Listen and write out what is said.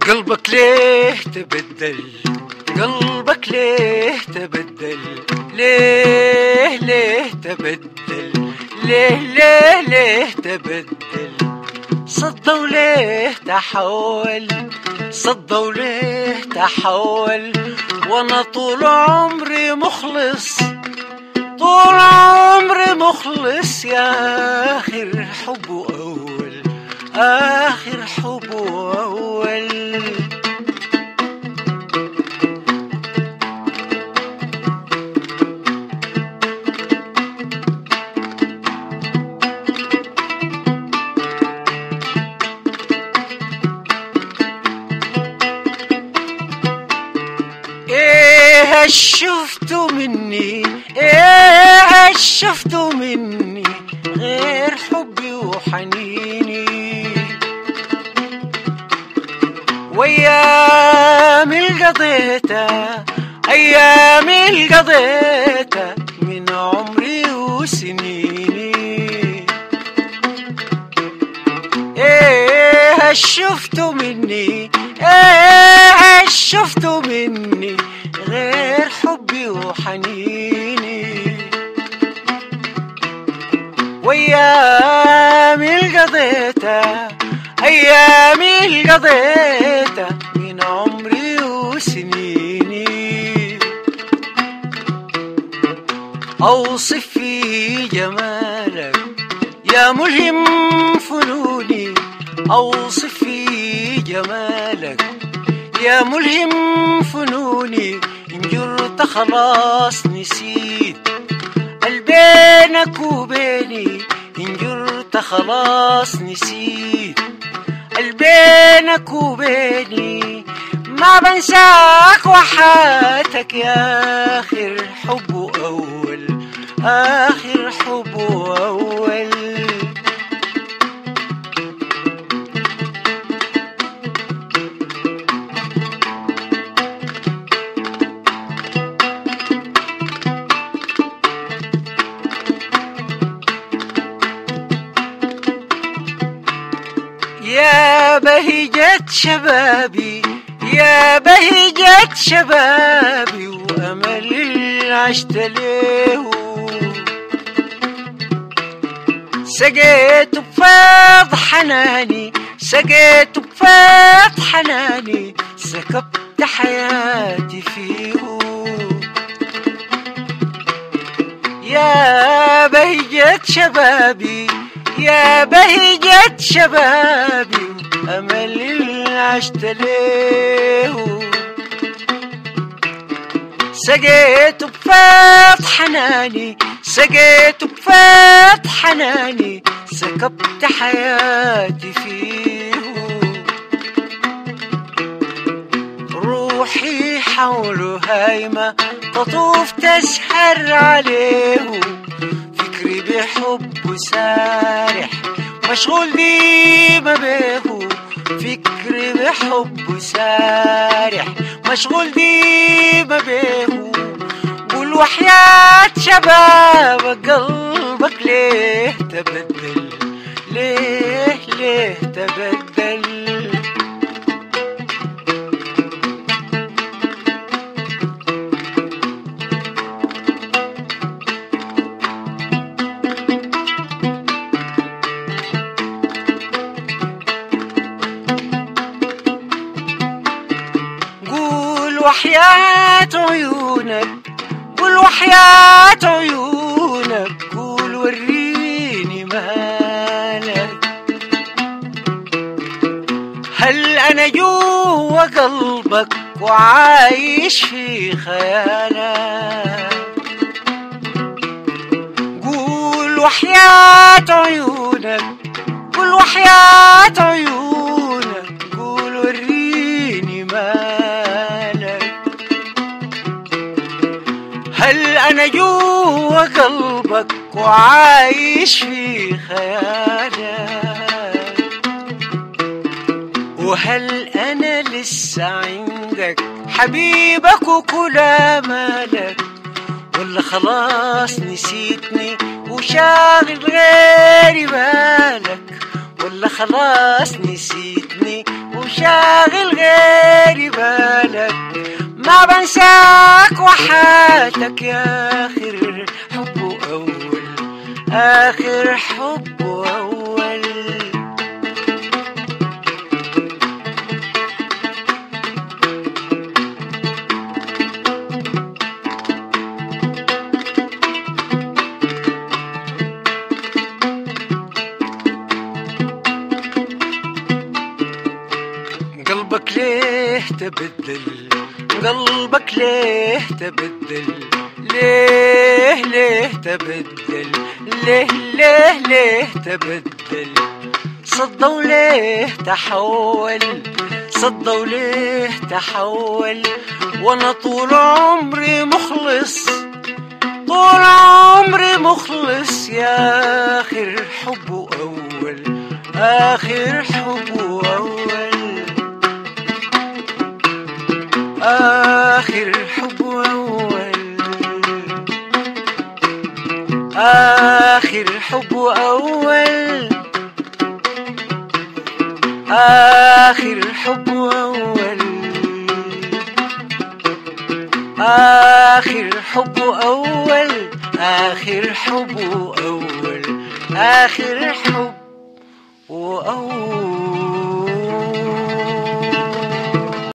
قلبك ليه تبدل قلبك ليه تبدل ليه ليه تبدل ليه ليه ليه تبدل صدى وليه تحول صدى وليه تحول وانا طول عمري مخلص طول عمري مخلص يا اخر حب اول اخر حب اول ايه شفتوا مني ايه شفتوا مني غير حبي وحنيني وايامي اللي قضيتها ايامي اللي قضيتها من عمري وسنيني ايه شفتوا مني ايه شفتوا مني غير حبي وحنيني وايامي اللي قضيتها ايامي اللي قضيتها من عمري وسنيني اوصف في جمالك يا ملهم فنوني اوصف في جمالك يا ملهم فنوني إن جرت خلاص نسيت البينك وبيني إن جرت خلاص نسيت البينك وبيني ما بنساك وحياتك يا آخر حب أول آخر حب أول يا بهجة شبابي يا بهجة شبابي وأمل اللي عشت له سقيت بفاض حناني سقيت بفاض حناني سكبت حياتي فيه يا بهجة شبابي يا بهجة شبابي أمل اللي عشت له سقيت بفاض حناني سقيت بفاض حناني سكبت حياتي فيه روحي حوله هايمة تطوف تسهر عليه فكري بحبه سارح مشغول ديما بيه فكري بحبه سارح مشغول ديما بيه قول وحياة شباب قلبك ليه تبدل ليه ليه تبدل قول وحياة عيونك قول وحياة عيونك قول وريني مالك هل أنا جوا قلبك وعايش في خيالك قول وحياة عيونك قول وحياة عيونك قول وريني مالك هل أنا جوا قلبك وعايش في خيالك وهل أنا لسه عندك حبيبك وكل مالك ولا خلاص نسيتني وشاغل غيري بالك ولا خلاص نسيتني وشاغل غيري بالك ما بنساك وحياتك يا آخر حب أول آخر حب أول قلبك ليه تبدل قلبك ليه تبدل ليه ليه تبدل ليه ليه ليه تبدل صدى وليه تحول صدى وليه تحول وانا طول عمري مخلص طول عمري مخلص يا آخر حب أول آخر حب أول آخر حب أول آخر حب أول آخر حب أول آخر حب أول آخر حب أول آخر حب وأول